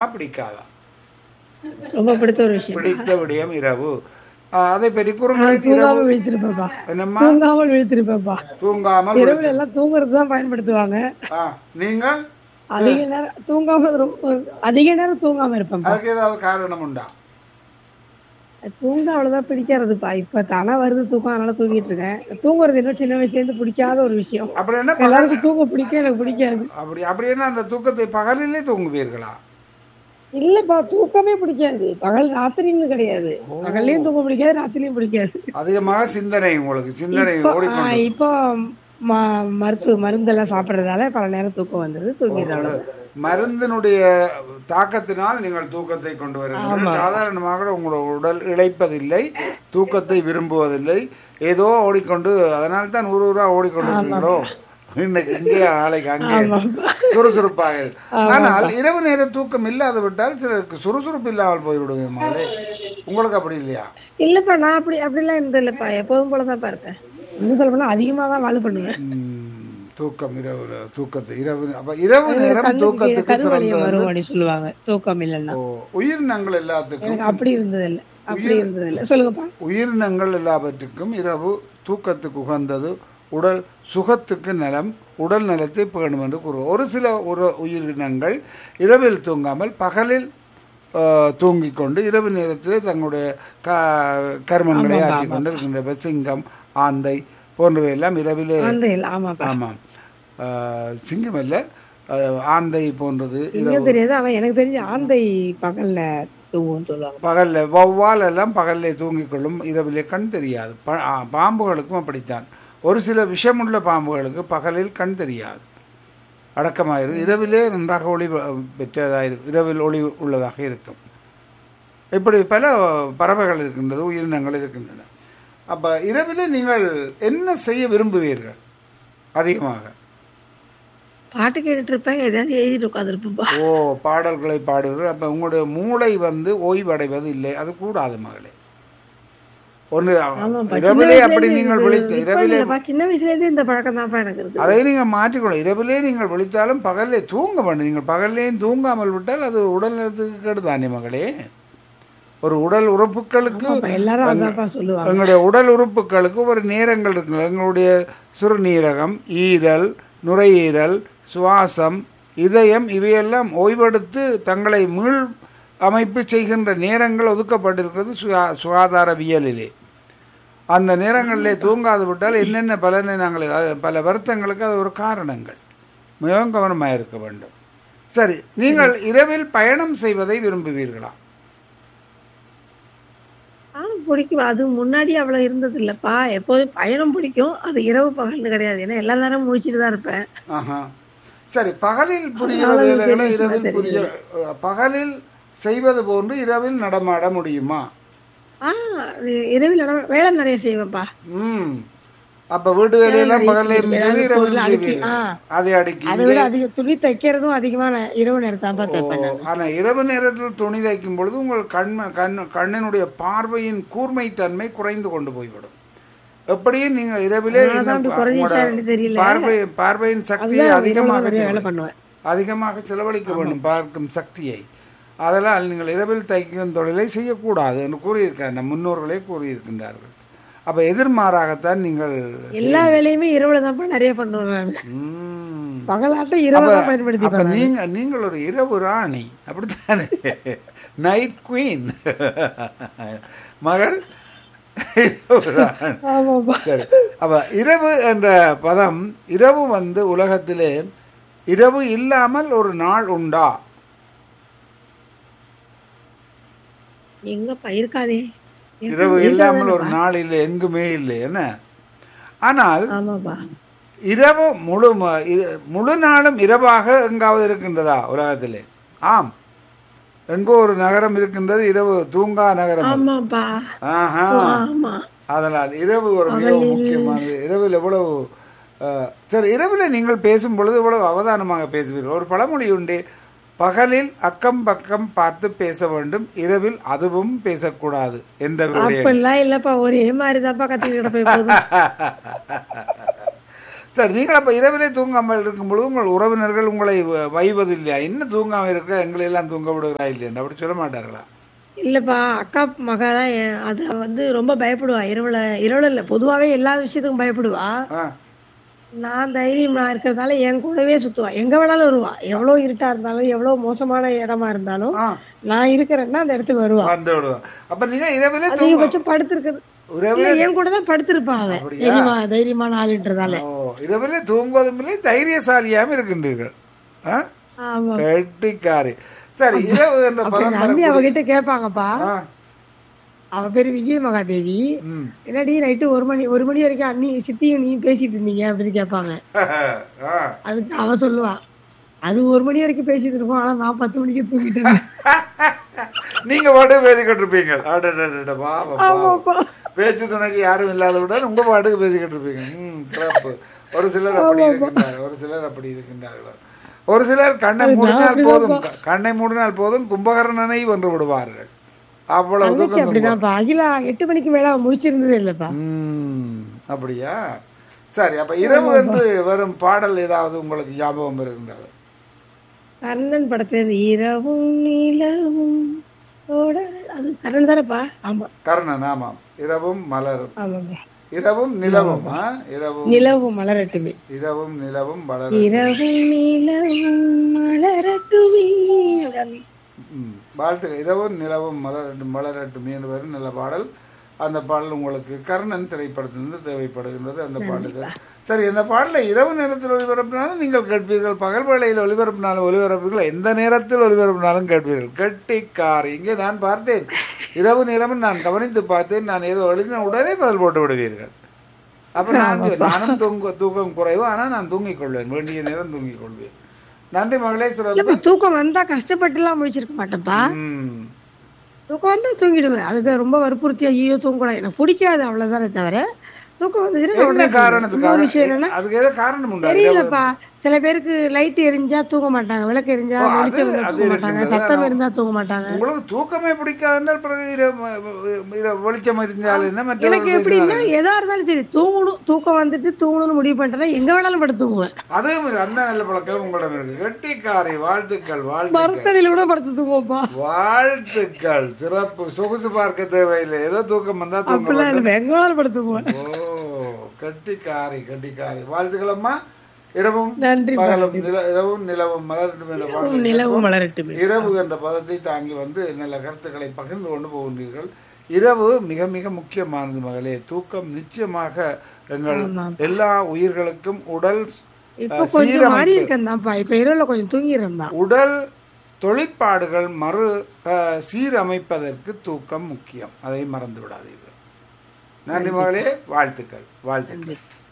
பிடிக்காதா ரொம்ப பிடித்த ஒரு விஷயம் பிடித்த விடயம் இரவு ஆ, அதை பற்றி குறுங்களை தூங்காமல் விழித்திருப்பேப்பா என்னம்மா தூங்காமல் விழித்திருப்பேப்பா தூங்காமல் இரவுல எல்லாம் தூங்குறது தான் பயன்படுத்துவாங்க ஆ, நீங்கள் அதிக நேரம் தூங்காம ரொம்ப- அதிக நேரம் தூங்காம இருப்பேன்ப்பா அதுக்கு ஏதாவது காரணம் உண்டா தூங்க அவ்வளவுதான் பிடிக்காதுப்பா இப்ப தானா வருது தூக்கம் அதனால தூங்கிட்டு இருக்கேன் தூங்குறது இன்னும் சின்ன வயசுல இருந்து பிடிக்காத ஒரு விஷயம் அப்படி என்ன பகல் எல்லாருக்கும் தூங்க பிடிக்கும் எனக்கு பிடிக்காது அப்படி அப்படி என்ன அந்த தூக்கத்தை பகலிலே தூங்குவீர்களா இல்லப்பா தூக்கமே பிடிக்காது பகல் ராத்திரின்னு கிடையாது பகல்லையும் தூங்க பிடிக்காது ராத்திரியும் பிடிக்காது அதிகமாக சிந்தனை உங்களுக்கு சிந்தனை இப்போ ஓடிக்கொண்டு ஆஹ் இப்போ ம- மருத்துவ மருந்தெல்லாம் சாப்பிடறதால பல நேரம் தூக்கம் வந்துருது தூங்கிடுறாங்க மருந்தினுடைய தாக்கத்தினால் நீங்கள் தூக்கத்தை கொண்டு வருகிறீர்கள் சாதாரணமாக உங்களோட உடல் இழைப்பதில்லை தூக்கத்தை விரும்புவதில்லை ஏதோ ஓடிக்கொண்டு அதனால தான் ஊர் ஊரா ஓடிக்கொண்டிருக்கீங்களோ இன்னைக்கு இங்கே நாளைக்கு அங்கே சுறுசுறுப்பாக இருக்கு. ஆனால் இரவு நேர தூக்கம் இல்லாது விட்டால் சிலருக்கு சுறுசுறுப்பு இல்லாமல் போய்விடுவேன் மகளே உங்களுக்கு அப்படி இல்லையா இல்லப்பா நான் அப்படி அப்படிலாம் இருந்தது இல்லப்பா எப்போதும் போலதான் இருப்பேன் இன்னும் சொல்ல போனா அதிகமா தான் வாழ பண்ணுவேன் ம், தூக்கம் இரவு தூக்கத்தை இரவு அப்ப இரவு நேரம் தூக்கத்துக்கு கருவழியம் சிறந்த வரும் அப்படின்னு சொல்லுவாங்க தூக்கம் இல்லைன்னா ஓ, உயிரினங்கள் எல்லாத்துக்கும் எனக்கு அப்படி இருந்தது இல்ல அப்படி இருந்தது இல்ல சொல்லுங்கப்பா உயிரினங்கள் எல்லாவற்றுக்கும் இரவு தூக்கத்துக்கு உகந்தது உடல் சுகத்துக்கு நலம் உடல் நலத்தை பேணும் என்று கூறுவோம் ஒரு சில ஒரு உயிரினங்கள் இரவில் தூங்காமல் பகலில் ஆஹ், தூங்கிக் கொண்டு இரவு நேரத்தில் தங்களுடைய க கர்மங்களை ஆற்றிக் கொண்டு இருக்கின்ற சிங்கம் ஆந்தை போன்றவை எல்லாம் இரவிலே அந்த இல்ல ஆமாப்பா ஆமாம் ஆஹ், சிங்கம் அல்ல ஆஹ், ஆந்தை போன்றது இன்னும் தெரியாது அவன் எனக்கு தெரிஞ்ச ஆந்தை பகல்ல தூங்கும்னு சொல்லுவாங்க பகல்ல வௌவால் எல்லாம் பகல்ல தூங்கிக் கொள்ளும் இரவிலே கண் தெரியாது ப- ஆ, பாம்புகளுக்கும் அப்படித்தான் ஒரு சில விஷமுள்ள பாம்புகளுக்கு பகலில் கண் தெரியாது அடக்கமாயிரு இரவிலே நன்றாக ஒளி வ- பெற்றதாக இருக்கும் இரவில் ஒளி உள்ளதாக இருக்கும் இப்படி பல பறவைகள் இருக்கின்றது உயிரினங்கள் இருக்கின்றன அப்ப இரவிலே நீங்கள் என்ன செய்ய விரும்புவீர்கள் அதிகமாக பாட்டு கேட்டுட்டு இருப்பேன் எதாவது எழுதிட்டு உட்காந்துருப்பேன்ப்பா ஓ பாடல்களை பாடுவீர்கள் அப்ப உங்களுடைய மூளை வந்து ஓய்வடைவது இல்லை அது கூடாது மகளே ஒன்று ஆமாப்பா சின்ன இரவிலே வயசுல அப்படி இருந்து நீங்கள் இது- விழித்து இப்ப இரவிலே இல்லப்பா, சின்ன வயசுல இருந்து இந்த பழக்கம் தான்ப்பா எனக்கு இருக்கு அதை நீங்கள் மாற்றிக்கொள்ளும் இரவிலே நீங்கள் விழித்தாலும் பகல்லே தூங்க வேண்டும் நீங்கள் பகல்லேயும் தூங்காமல் விட்டால் அது உடல் நலத்துக்கு கெடுதானே மகளே ஒரு உடல் உறுப்புகளுக்கு ஆமாப்பா, எல்லாரும் அதான்ப்பா சொல்லுவாங்க எங்களுடைய உடல் உறுப்புகளுக்கு ஒரு நேரங்கள் இருக்குல்ல எங்களுடைய சிறுநீரகம் ஈரல் நுரையீரல் சுவாசம் இதயம் இவையெல்லாம் ஓய்வெடுத்து தங்களை மீள் அமைப்பு செய்கின்ற நேரங்கள் ஒதுக்கப்பட்டிருக்கிறது சுகா- சுகாதாரவியலிலே அந்த நேரங்களிலே தூங்காது விட்டால் என்னென்ன பலனை நாங்கள் அது பல வருத்தங்களுக்கு அது ஒரு காரணங்கள் மிகவும் கவனமாக இருக்க வேண்டும் சரி நீங்கள் இரவில் பயணம் செய்வதை விரும்புவீர்களா ஆ பிடிக்கும் அது முன்னாடி அவ்வளவு இருந்தது இல்லப்பா எப்போதும் பயணம் பிடிக்கும் அது இரவு பகல்னு கிடையாது ஏன்னா எல்லா நேரமும் முடிச்சிட்டு தான் இருப்பேன் ஆஹா சரி பகலில் புரிகிற அதனால அது வேலைகளை பெரிய இரவில் விஷயமா புரிய அஹ், பகலில் செய்வது போன்று இரவில் நடமாட முடியுமா ஆ இரவில் நட- வேலை நிறைய செய்வேன்ப்பா ம் அப்ப வீட்டு வேலையெல்லாம் நிறைய பகல்லையும் செய்வேன். சரி ஏதாவது இரவில் பொருள் அடுக்கி, செய்வீர்கள். ஆ. அதை அடுக்கி அதை விட அதிக துணி தைக்கிறதும் அதிகமான இரவு நேரத்தான் தைப்பேன் நான். ஆனா இரவு நேரத்தில் துணி தைக்கும் பொழுது உங்கள் கண் கண் கண்ணினுடைய பார்வையின் கூர்மைத்தன்மை குறைந்து கொண்டு போய்விடும் எப்படியும் நீங்கள் இரவிலே நான் தான் அப்படி இந்த குறைஞ்சிச்சா உங்களோட எனக்கு தெரியல. பார்வை பார்வையின் சக்தியை அதுதான் இரவுல அதிகமாக நிறைய வேலை செலவழி- பண்ணுவேன் அதிகமாக செலவழிக்க வேண்டும் பார்க்கும் சக்தியை அதனால் நீங்கள் இரவில் தைக்கும் தொழிலை செய்யக்கூடாது என்று கூறியிருக்கார் நம் முன்னோர்களே கூறியிருக்கின்றார்கள் அப்ப எதிர்மாறாகத்தான் நீங்கள் எல்லா வேலையுமே இரவுல தான்ப்பா நிறைய பண்ணுவேன் நான் ம். பகலாட்டம் இரவு தான் அப்ப பயன்படுத்தி நீங்க நீங்கள் ஒரு இரவு ராணி அப்படித்தானே நைட் குவீன் மகள் இரவு ராணி ஆமாப்பா சரி அப்ப இரவு என்ற பதம் இரவு வந்து உலகத்திலே இரவு இல்லாமல் ஒரு நாள் உண்டா எங்கப்பா இருக்காதே இரவு இல்லாமல் ஒரு நாள் இல்லை எங்குமே இல்லை என்ன ஆனால் ஆமாப்பா இரவு முழு ம- இர- முழு நாளும் இரவாக எங்காவது இருக்கின்றதா உலகத்திலே ஆம் எங்கோ ஒரு நகரம் இருக்கின்றது இரவு தூங்கா நகரம் அது. ஆமாப்பா ஆஹா ஆமா அதனால் இரவு ஒரு மிகவும் முக்கியமானது இரவில் எவ்வளவு அஹ், சரி இரவில் நீங்கள் பேசும் பொழுது இவ்வளவு அவதானமாக பேசுவீர்கள் ஒரு பழமொழி உண்டு பகலில் அக்கம் பக்கம் பார்த்து பேச வேண்டும் இரவில் அதுவும் பேசக்கூடாது எந்த விடயம் அப்படிலாம் இல்லப்பா ஒரே மாதிரி தான்ப்பா கத்திக்கிட்டு போய் போதும் சரி நீங்கள் அப்ப இரவிலே தூங்காமல் இருக்கும் பொழுது உங்கள் உறவினர்கள் உங்களை வ- வைவதில்லையா என்ன தூங்காம இருக்க எங்களை எல்லாம் தூங்க விடுகிறா இல்லையா அப்படி சொல்ல மாட்டார்களா இல்லப்பா அக்கா மக தான் என்- அது வந்து ரொம்ப பயப்படுவா இரவுல இரவுல இல்ல பொதுவாவே எல்லா விஷயத்துக்கும் பயப்படுவா ஆ நான் தைரியமா இருக்கிறதால என் கூடவே சுத்துவா எங்க வேணாலும் வருவா எவ்வளவு இருட்டா இருந்தாலும் எவ்வளவு மோசமான இடமா இருந்தாலும் ஆ நான் இருக்கிறேன்னா அந்த இடத்துக்கு வருவா வந்து விடுவா அப்ப நீங்க இரவிலே தூங்க அதிகபட்சம் படுத்திருக்கிறது இரவிலே இல்ல என் கூட தான் படுத்திருப்பா அவன் அப்படியா? தைரியமா தைரியமான ஆளுன்றதால ஓ இரவிலே தூங்குவதும் இல்லை தைரியசாலியாம இருக்கின்றீர்கள் ஆ ஆமா கெட்டிக்காரி சரி இரவு என்ற அப்ப பதம் எங்க அண்ணி வரக்கூடிய- அவகிட்ட கேட்பாங்கப்பா ஆ அவ பேரு விஜய மகாதேவி ம் என்னடி நைட்டு ஒரு மணி ஒரு மணி வரைக்கும் அண்ணி சித்தியும் நீ பேசிட்டு இருந்தீங்க அப்படின்னு கேட்பாங்க ஆ அதுக்கு அவ சொல்லுவா அது ஒரு மணி வரைக்கும் பேசிட்டு இருக்கோம் ஆனா நான் பத்து மணிக்கு தூங்கிட்டு இருந்தேன் நீங்க பாட்டு பேசிக்கிட்டு இருப்பீங்க அடடடட, பாவம், பாவம். ஆமாப்பா பேச்சு துணைக்கு யாரும் இல்லாதவுடன் உங்க பாட்டுக்கு பேசிக்கிட்டு இருப்பீங்க ம் சிறப்பு ஒரு சிலர் அப்படி இருக்கின்றார்கள் ஒரு சிலர் அப்படி இருக்கின்றார்கள் ஒரு சிலர் கண்ணை மூடினால் போதும் கண்ணை மூடினால் போதும் கும்பகர்ணனை வென்று விடுவார்கள் அவ்வளவு தங்கச்சி தூக்கம் அப்படிதான்ப்பா அகிலா எட்டு மணிக்கு மேல அவ முடிச்சிருந்ததே இல்லப்பா ம் அப்படியா சரி அப்ப இரவு என்று வரும் பாடல் ஏதாவது உங்களுக்கு ஞாபகம் இருக்கின்றது கர்ணன் படத்துல இருந்து இரவும் நிலவும் தொடர் அது கர்ணன் தானேப்பா ஆமா கர்ணன் ஆமாம் இரவும் மலரும் ஆமாப்பா இரவும் நிலவும் ஆ? இரவும் நிலவும் மலரட்டுமே இரவும் நிலவும் வளரும் இரவும் நிலவும் மலரட்டுமே ம். வாழ்த்துக்கள் இரவும் நிலவும் மலரட்டும் மலரட்டும் என்று வரும் நல்ல பாடல் அந்த பாடல் உங்களுக்கு கர்ணன் திரைப்படத்திலிருந்து தேவைப்படுகின்றது அந்த பாடல் சரி இந்த பாடலை இரவு நேரத்தில் ஒளிபரப்பினாலும் நீங்கள் கேட்பீர்கள் பகல் வேளையில் ஒளிபரப்பினாலும் ஒளிபரப்பீர்கள் எந்த நேரத்தில் ஒளிபரப்பினாலும் கேட்பீர்கள் கெட்டிக்கார் இங்கே நான் பார்த்தேன் இரவு நேரமும் நான் கவனித்து பார்த்தேன் நான் ஏதோ எழுதின உடனே பதில் போட்டு விடுவீர்கள் அப்ப நான் நானும் தூங்க தூக்கம் குறைவு ஆனால் நான் தூங்கிக் கொள்வேன் வேண்டிய நேரம் தூங்கிக் கொள்வேன் நன்றி மகளே சிறப்பு இல்லப்பா தூக்கம் வந்தா கஷ்டப்பட்டு எல்லாம் முடிச்சிருக்க மாட்டேன்ப்பா ம் தூக்கம் வந்தா தூங்கிடுவேன் அதுக்கு ரொம்ப வற்புறுத்தி ஐயோ தூங்கக்கூடாது எனக்கு பிடிக்காது அவ்வளவுதானே தவிர தூக்கம் வந்துச்சுன்னா நான் என்ன உடனே காரணத்துக்கு இன்னொரு விஷயம் என்னன்னா அதுக்கு ஏதோ காரணம் உண்டா தெரியலப்பா சில பேருக்கு லைட் எரிஞ்சா தூங்க மாட்டாங்க விளக்கு எரிஞ்சா ஓ, அது- வெளிச்சம் இருந்தா அது தூங்க மாட்டாங்க இருக்கின்றது. சத்தம் இருந்தா தூங்க மாட்டாங்க உங்களுக்கு தூக்கமே பிடிக்காதுன்றால் பிறகு இரவு- இரவு வெளிச்சம் இருந்தால் என்ன எனக்கு மற்றவர்கள் எப்படின்னா பேசினாலும் எதா இருந்தாலும் சரி தூங்கணும் தூக்கம் வந்துட்டு தூங்கணும்னு முடிவு பண்ணிட்டேன்னா எங்க வேணாலும் படுத்து தூங்குவேன் அதே மாதிரி அந்த நல்ல பழக்கம் உங்களிடம் இருக்கு கெட்டிக்காரி வாழ்த்துக்கள் வாழ்த்துக்கள் மரத்தடியில கூட படுத்து தூங்குவோம்ப்பா வாழ்த்துக்கள் சிறப்பு சொகுசு பார்க்க தேவையில்லை ஏதோ தூக்கம் வந்தா தூங்க அப்படிலாம் இல்லை எங்க வேணாலும் படுத்து தூங்குவேன் ஓ கெட்டிக்காரி கெட்டிக்காரி வாழ்த்துக்கள் அம்மா இரவும் நன்றி பகலும் நில- இரவும் நிலவும் மலரட்டும் என்ற பாடலை நிலவும் மலரட்டுமே இரவு என்ற பதத்தை தாங்கி வந்து நல்ல கருத்துக்களை பகிர்ந்து கொண்டு போகின்றீர்கள் இரவு மிக மிக முக்கியமானது மகளே தூக்கம் நிச்சயமாக எங்கள் எல்லா உயிர்களுக்கும் உடல் இப்ப கொஞ்சம் மாறி இருக்கேன் தான்ப்பா இப்ப இரவுல கொஞ்சம் தூங்கிடுறேன் தான் உடல் தொழிற்பாடுகள் மறு அஹ், சீரமைப்பதற்கு தூக்கம் முக்கியம் அதை மறந்து விடாதீர்கள் நன்றி மகளே வாழ்த்துக்கள் வாழ்த்துக்கள்